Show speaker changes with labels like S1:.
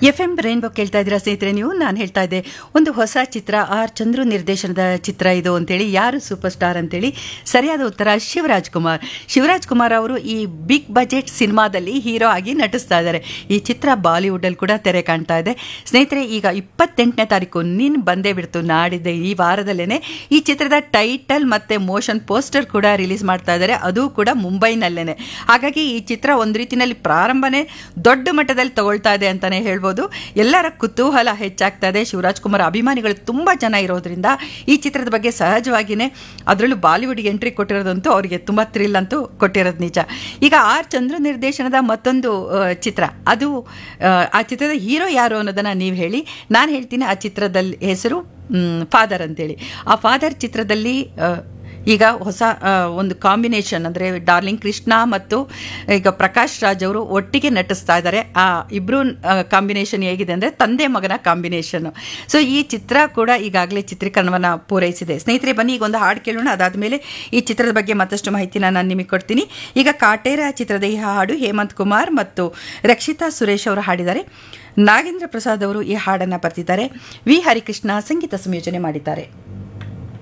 S1: F M rainbow ಕೇಳ್ತಾ ಇದ್ದೀರಾ ಸ್ನೇಹಿತರೆ ನೀವು ನಾನು ಹೇಳ್ತಾ ಇದ್ದೆ ಒಂದು ಹೊಸ ಚಿತ್ರ ಆರ್ ಚಂದ್ರು ನಿರ್ದೇಶನದ ಚಿತ್ರ ಇದು ಅಂತೇಳಿ ಯಾರು ಸೂಪರ್ ಸ್ಟಾರ್ ಅಂತೇಳಿ ಸರಿಯಾದ ಉತ್ತರ ಶಿವರಾಜ್ ಕುಮಾರ್ ಶಿವರಾಜ್ ಕುಮಾರ್ ಅವರು ಈ ಬಿಗ್ ಬಜೆಟ್ ಸಿನಿಮಾದಲ್ಲಿ ಹೀರೋ ಆಗಿ ನಟಿಸ್ತಾ ಇದ್ದಾರೆ ಈ ಚಿತ್ರ ಬಾಲಿವುಡಲ್ಲಿ ಕೂಡ ತೆರೆ ಕಾಣ್ತಾ ಇದೆ ಸ್ನೇಹಿತರೆ ಈಗ ಇಪ್ಪತ್ತೆಂಟನೇ ತಾರೀಕು ನಿನ್ ಬಂದೇ ಬಿಡ್ತು ನಾಡಿದ್ದೆ ಈ ವಾರದಲ್ಲೇ ಈ ಚಿತ್ರದ ಟೈಟಲ್ ಮತ್ತೆ ಮೋಷನ್ ಪೋಸ್ಟರ್ ಕೂಡ ರಿಲೀಸ್ ಮಾಡ್ತಾ ಇದ್ದಾರೆ ಅದು ಕೂಡ ಮುಂಬೈನಲ್ಲೇನೆ ಹಾಗಾಗಿ ಈ ಚಿತ್ರ ಒಂದು ರೀತಿಯಲ್ಲಿ ಪ್ರಾರಂಭನೇ ದೊಡ್ಡ ಮಟ್ಟದಲ್ಲಿ ತಗೊಳ್ತಾ ಇದೆ ಅಂತಾನೆ ಹೇಳ್ಬೋದು ಎಲ್ಲರ ಕುತೂಹಲ ಹೆಚ್ಚಾಗ್ತಾ ಇದೆ ಶಿವರಾಜ್ ಕುಮಾರ್ ಅಭಿಮಾನಿಗಳು ತುಂಬ ಜನ ಇರೋದ್ರಿಂದ ಈ ಚಿತ್ರದ ಬಗ್ಗೆ ಸಹಜವಾಗಿಯೇ ಅದರಲ್ಲೂ ಬಾಲಿವುಡ್ಗೆ ಎಂಟ್ರಿ ಕೊಟ್ಟಿರೋದಂತೂ ಅವರಿಗೆ ತುಂಬ ಥ್ರಿಲ್ ಅಂತೂ ಕೊಟ್ಟಿರೋದು ನಿಜ ಈಗ ಆರ್ ಚಂದ್ರ ನಿರ್ದೇಶನದ ಮತ್ತೊಂದು ಆ, ಚಿತ್ರ ಅದು ಆ, ಆ ಚಿತ್ರದ ಹೀರೋ ಯಾರು ಅನ್ನೋದನ್ನು ನೀವು ಹೇಳಿ ನಾನು ಹೇಳ್ತೀನಿ ಆ ಚಿತ್ರದಲ್ಲಿ ಹೆಸರು ಫಾದರ್ ಅಂತೇಳಿ ಆ ಫಾದರ್ ಚಿತ್ರದಲ್ಲಿ ಆ, ಈಗ ಹೊಸ ಆ, ಒಂದು ಕಾಂಬಿನೇಷನ್ ಅಂದರೆ ಡಾರ್ಲಿಂಗ್ ಕೃಷ್ಣ ಮತ್ತು ಈಗ ಪ್ರಕಾಶ್ ರಾಜ್ ಅವರು ಒಟ್ಟಿಗೆ ನಟಿಸ್ತಾ ಇದ್ದಾರೆ ಆ ಇಬ್ಬರು ಕಾಂಬಿನೇಷನ್ ಹೇಗಿದೆ ಅಂದರೆ ತಂದೆ ಮಗನ ಕಾಂಬಿನೇಷನ್ ಸೊ ಈ ಚಿತ್ರ ಕೂಡ ಈಗಾಗಲೇ ಚಿತ್ರೀಕರಣವನ್ನು ಪೂರೈಸಿದೆ ಸ್ನೇಹಿತರೆ ಬನ್ನಿ ಈಗ ಒಂದು ಹಾಡು ಕೇಳೋಣ ಅದಾದಮೇಲೆ ಈ ಚಿತ್ರದ ಬಗ್ಗೆ ಮತ್ತಷ್ಟು ಮಾಹಿತಿನ ನಾನು ನಿಮಗೆ ಕೊಡ್ತೀನಿ ಈಗ ಕಾಟೇರ ಚಿತ್ರದ ಈ ಹಾಡು ಹೇಮಂತ್ ಕುಮಾರ್ ಮತ್ತು ರಕ್ಷಿತಾ ಸುರೇಶ್ ಅವರು ಹಾಡಿದ್ದಾರೆ ನಾಗೇಂದ್ರ ಪ್ರಸಾದ್ ಅವರು ಈ ಹಾಡನ್ನು ಬರೆದಿದ್ದಾರೆ ವಿ ಹರಿಕೃಷ್ಣ ಸಂಗೀತ ಸಂಯೋಜನೆ ಮಾಡಿದ್ದಾರೆ